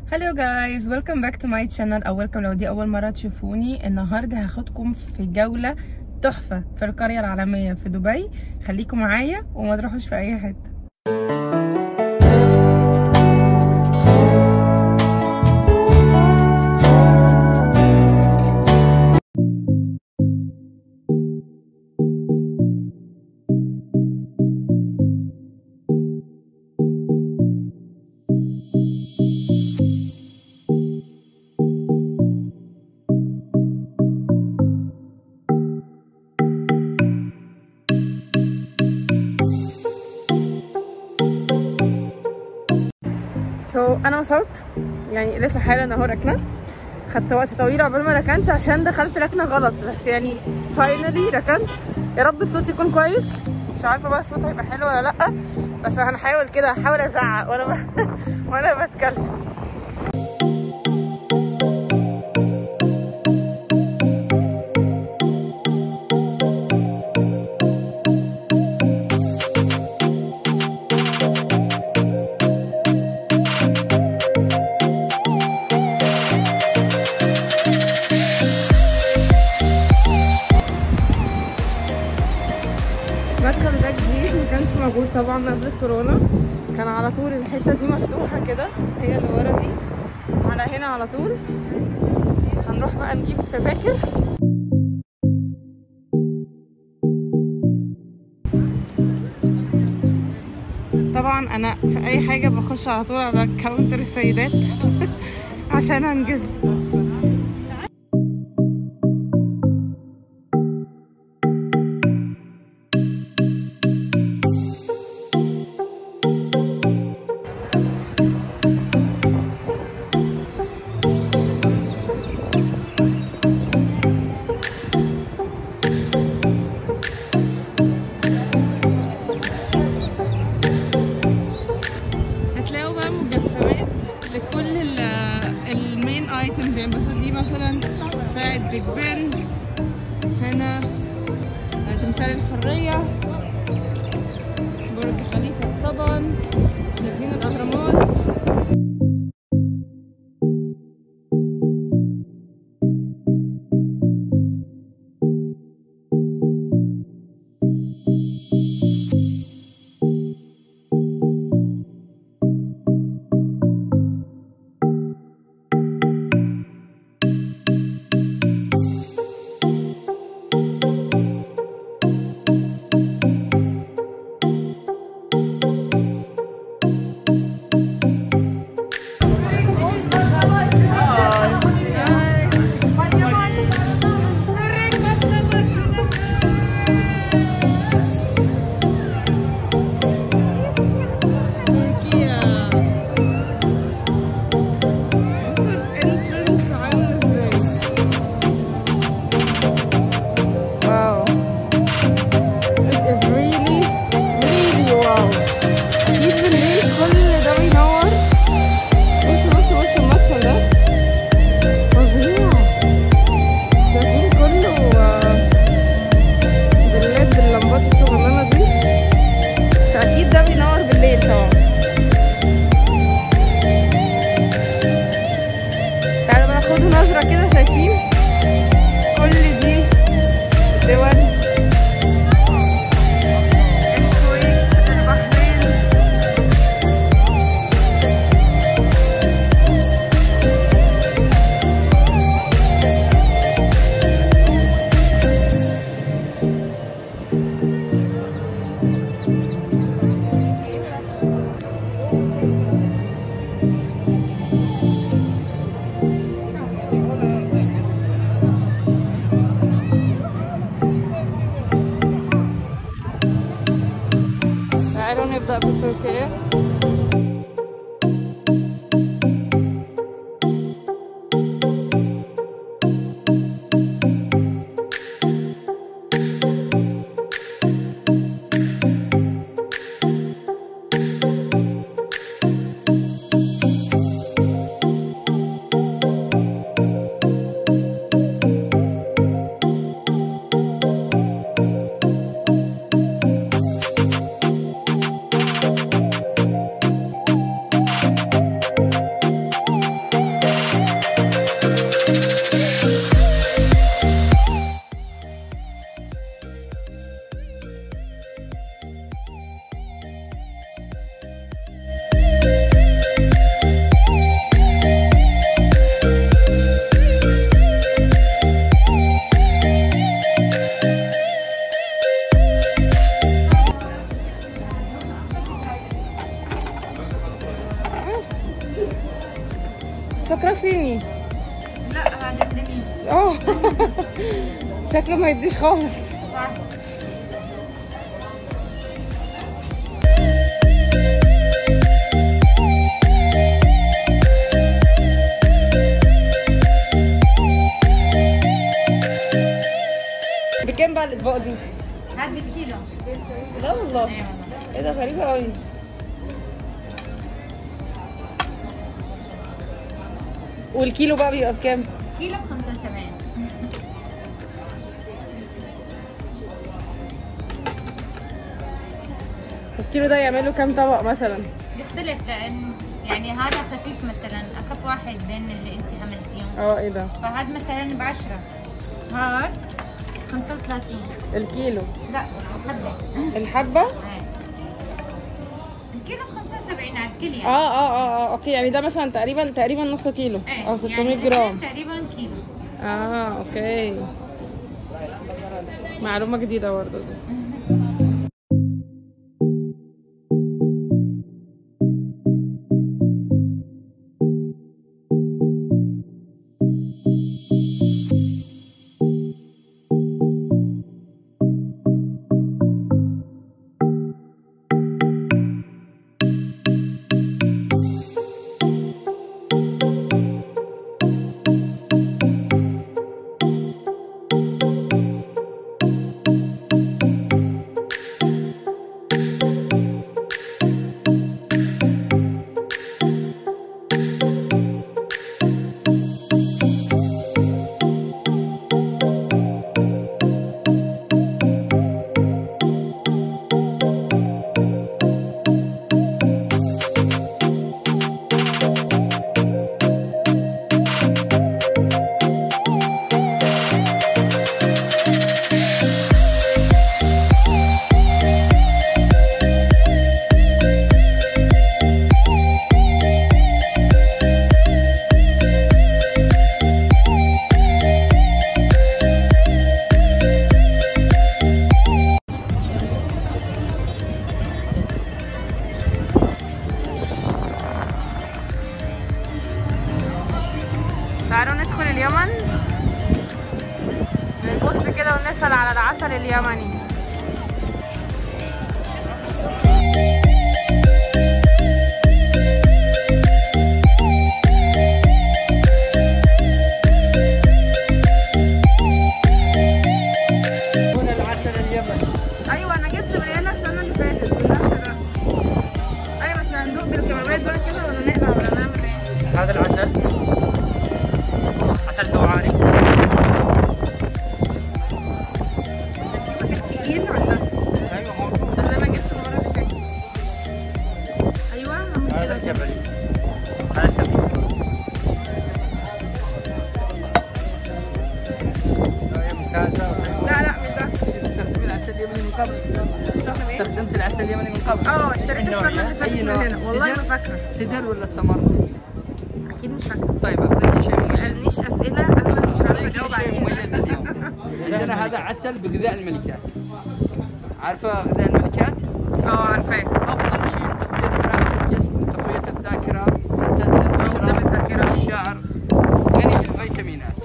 هلو جايز ويلكم باك تو ماي channel او ويلكم لو دي اول مره تشوفوني النهارده هاخدكم في جوله تحفه في القريه العالميه في دبي خليكم معايا وما تروحوش في اي حته سو so, انا وصلت يعني لسه حالا اهو راكنه خدت وقت طويل عقبال ما ركنت عشان دخلت ركنه غلط بس يعني فاينلي ركنت يا رب الصوت يكون كويس مش عارفه بقى الصوت هيبقى حلو ولا لا بس هنحاول كده هحاول ازعق وانا ب... وانا بتكلم المدخل ده جديد ما كانش موجود طبعا قبل الكورونا كان على طول الحته دي مفتوحه كده هي اللي ورا دي على هنا على طول هنروح بقى نجيب تذاكر طبعا انا في اي حاجه بخش على طول على كاونتر السيدات عشان انجز هتلاقوا بقى مجسمات لكل المين ايتمز يعني بس دي مثلا ساعة بيج بن هنا تمثال الحرية برج خليفة طبعا شايفين الأهرامات فاكراه صيني لا هذا فيتنامين اه شكله ما يديش خالص صح بكام بقى الاطباق دي؟ هذا بالكيلو لا والله اي والله ايه ده غريبة قوي والكيلو بقى بيبقى بكام؟ كيلو ب 75 الكيلو ده يعمله كام طبق مثلا؟ بيختلف لان يعني هذا خفيف مثلا اخف واحد بين اللي انت عملتيهم اه ايه ده؟ فهذا مثلا ب 10 هذا 35 الكيلو لا حبه الحبة؟ إيه. الكيلو ب 75 على الكل يعني اه اه اه اه اوكي يعني ده مثلا تقريبا تقريبا نص كيلو إيه، او 600 يعني جرام تقريبا كيلو اه اوكي معلومة جديدة برضه دي تعالوا ندخل اليمن نبص كده ونسأل على العسل اليمني هنا العسل اليمني ايوه انا جبت من هنا السنه اللي فاتت من نفس ده ايوه بس هندوق بالكاميرات بقى كده ولا نقلع ولا نعمل ايه هذا العسل عسل دوعاني باكيت تقيل ولا ايوه هو اللي انا جبته المره اللي فاتت ايوه اعمل هذا كده الجبلي هذا التميم نوعية ممتازة لا لا مش ده استخدمت العسل اليمني من قبل استخدم ايه استخدمت العسل اليمني من قبل اه اشتريت السنه اللي فاتت أي من نوع؟ هنا والله ما سدر؟ فاكره سدر ولا سمر؟ اكيد مش فاكره طيب اعطيني شيء ما مميز تسالنيش اسئله انا مش عارفه أعطيني اجاوب شيء عليها مميز اليوم عندنا هذا عسل بغذاء الملكات عارفه غذاء الملكات؟ اه عارفاه افضل شيء لتقويه مناعه الجسم تقويه الذاكره تزن قدام البشره الذاكره الشعر غني بالفيتامينات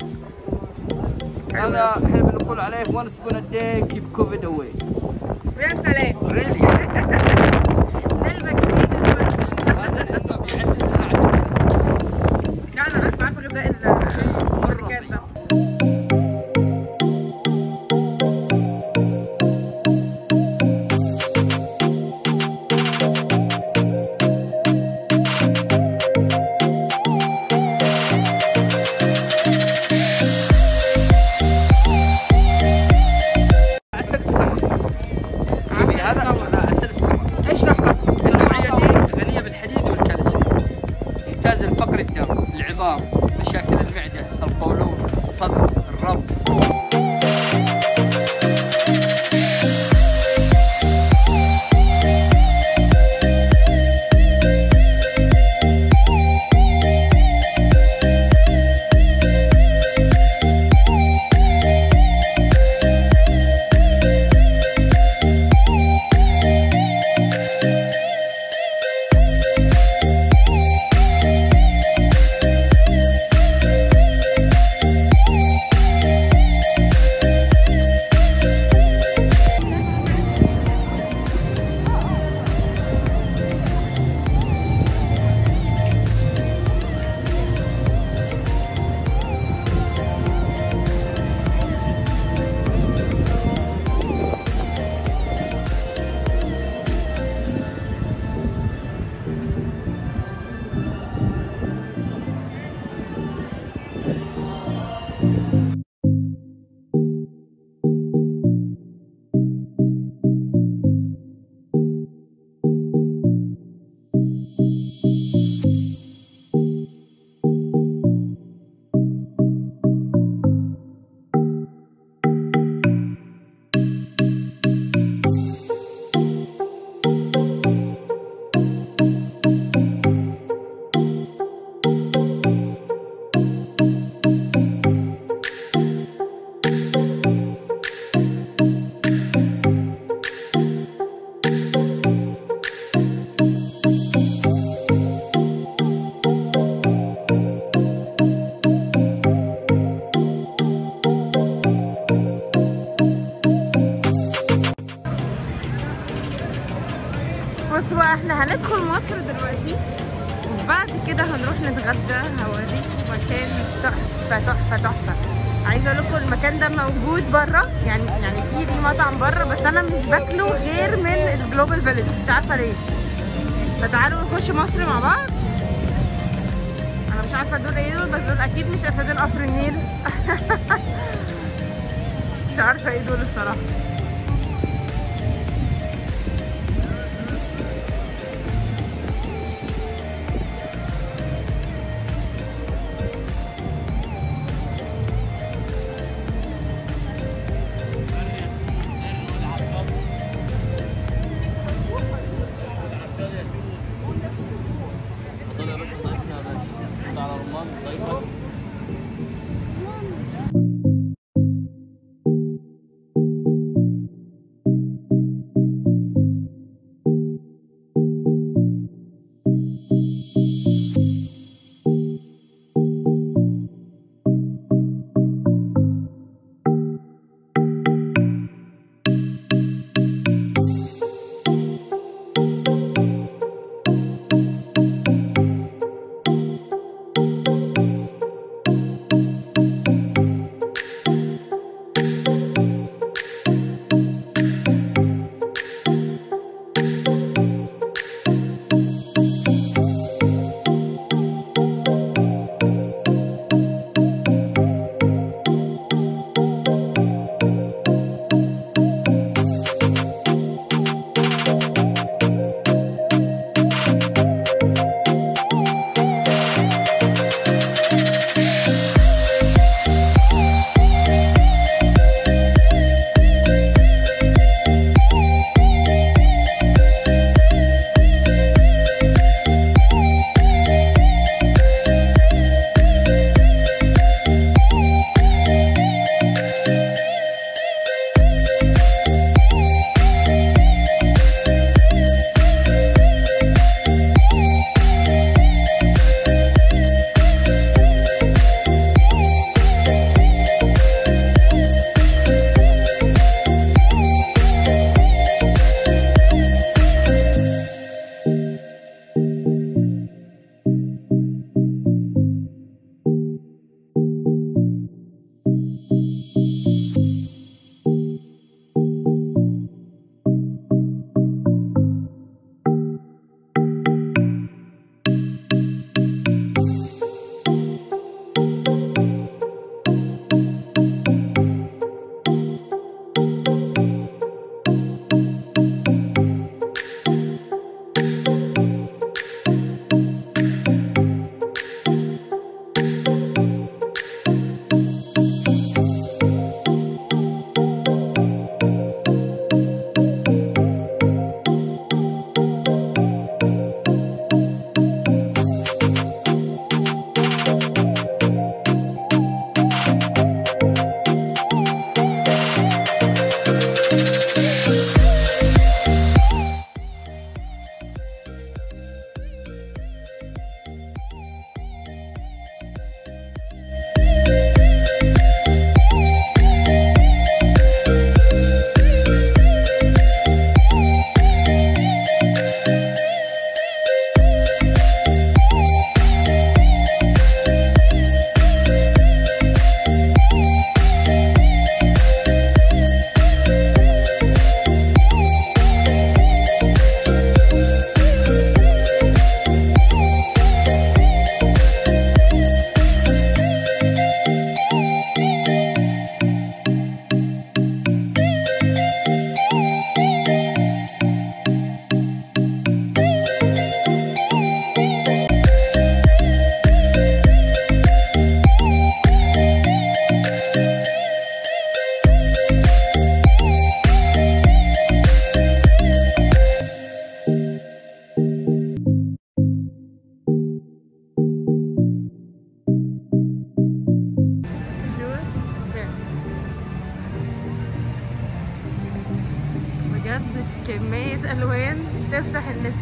هذا احنا بنقول عليه one spoon a day keep covid away يا سلام really ده الفاكسين الفاكسين. هذا لانه بيعزز مناعه الجسم لا انا عارفه عارفه غذاء الشركات ده عسل السمر شوفي هذا هذا عسل السمر اشرح بقى النوعيه دي غنيه بالحديد والكالسيوم ممتاز لفقر الدم العظام مشاكل المعده القولون الصدر الربو هندخل مصر دلوقتي وبعد كده هنروح نتغدى هوريكم مكان تحفه تحفه تحفه عايزه اقول لكم المكان ده موجود بره يعني يعني في ليه مطعم بره بس انا مش باكله غير من الجلوبال فيليج مش عارفه ليه فتعالوا نخش مصر مع بعض انا مش عارفه دول ايه دول بس دول اكيد مش اسدين قصر النيل مش عارفه ايه دول الصراحه بجد كمية ألوان تفتح النفس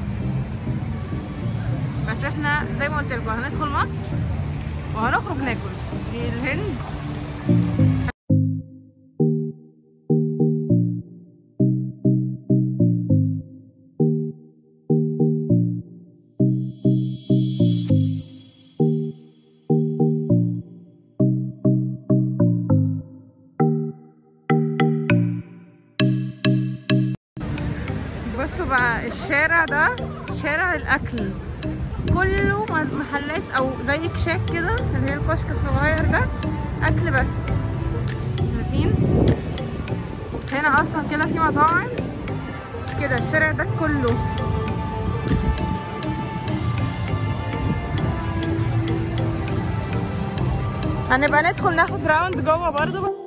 بس احنا زي ما قلت لكم هندخل مصر وهنخرج ناكل دي الهند الشارع ده شارع الاكل كله م- محلات او زي كشاك كده اللي هي الكشك الصغير ده اكل بس شايفين هنا اصلا كده في مطاعم كده الشارع ده كله هنبقى ندخل ناخد راوند جوه برضه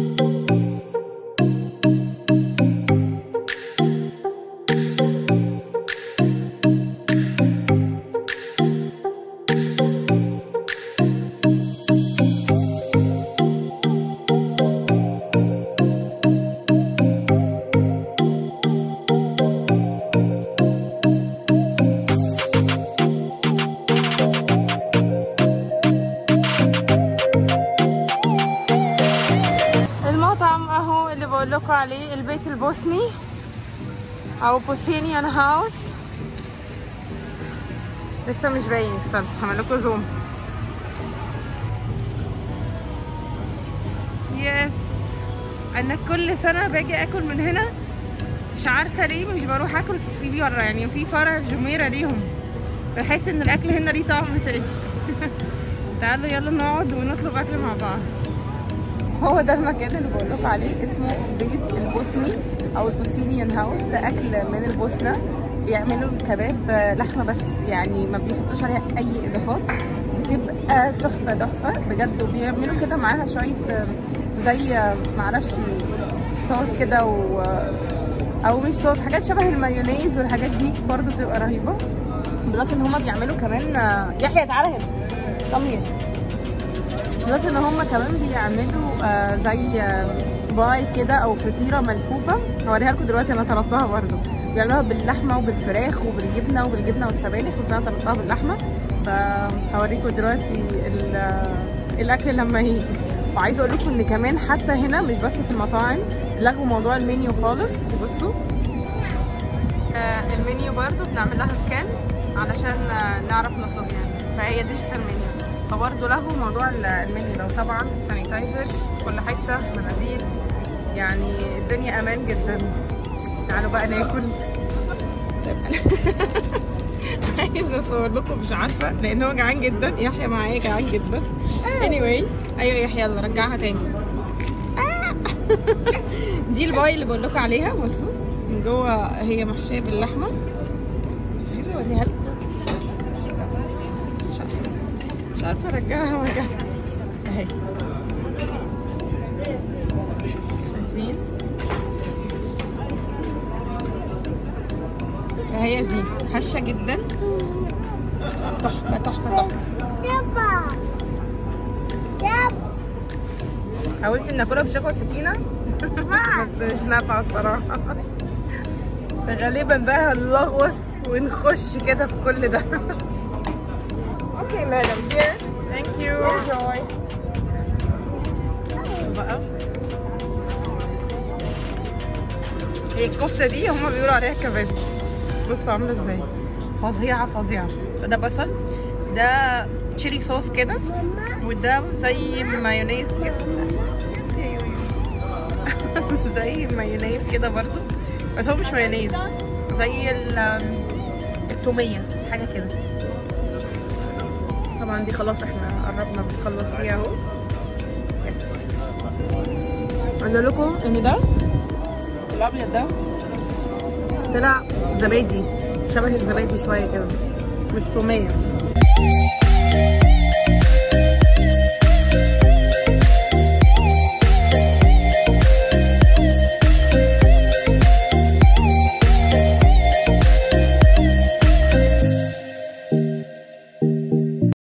المطعم اهو اللي بقول لكم عليه البيت البوسني او بوسينيان هاوس لسه مش باين استنى هعمل لكم زوم يس انا كل سنه باجي اكل من هنا مش عارفه ليه مش بروح اكل في بره يعني في فرع في جميره ليهم بحس ان الاكل هنا ليه طعم تاني تعالوا يلا نقعد ونطلب اكل مع بعض هو ده المكان اللي بقول لكم عليه اسمه بيت البوسني او البوسينيان هاوس ده اكل من البوسنه بيعملوا الكباب لحمه بس يعني ما بيحطوش عليها اي اضافات بتبقى تحفه تحفه بجد وبيعملوا كده معاها شويه زي معرفش صوص كده و او مش صوص حاجات شبه المايونيز والحاجات دي برضو بتبقى رهيبه بلس ان هما بيعملوا كمان يحيى تعالى هنا come here بلس ان هم كمان بيعملوا آه زي آه باي كده او فطيره ملفوفه هوريها لكم دلوقتي انا طلبتها برضو بيعملوها باللحمه وبالفراخ وبالجبنه وبالجبنه والسبانخ بس انا طلبتها باللحمه فهوريكم دلوقتي ال- آه، الاكل لما يجي وعايزه اقول لكم ان كمان حتى هنا مش بس في المطاعم لغوا موضوع المنيو خالص بصوا آه المنيو برضو بنعمل لها سكان علشان آه، نعرف نطلب يعني فهي ديجيتال منيو فبرضه لغوا موضوع ال- المنيو ده طبعا سانيتايزر في كل حته مناديل يعني الدنيا امان جدا تعالوا بقى ناكل عايزه اصور لكم مش عارفه لان هو جعان جدا يحيى معايا جعان جدا anyway ايوه يحيى يلا رجعها تاني آه. دي الباي اللي بقول لكم عليها بصوا من جوه هي محشيه باللحمه عايزه اوريها لكم مش عارفه مش عارفه ارجعها وارجعها اهي شايفين هي دي هشه جدا تحفه تحفه تحفه حاولت ان اكلها بشوكه وسكينه بس مش نافعه الصراحه فغالبا بقى هنلغوص ونخش كده في كل ده اوكي مادام here thank you enjoy بصوا بقى هي الكفته دي هما بيقولوا عليها كباب بصوا عامله ازاي فظيعه فظيعه ده بصل ده تشيلي صوص كده وده زي مايونيز كده زي مايونيز كده برضو بس هو مش مايونيز زي ال- التوميه حاجه كده طبعا دي خلاص احنا قربنا بنخلص فيها اهو يس قلنا لكم ان ده الابيض ده طلع زبادي شبه الزبادي شويه كده مش توميه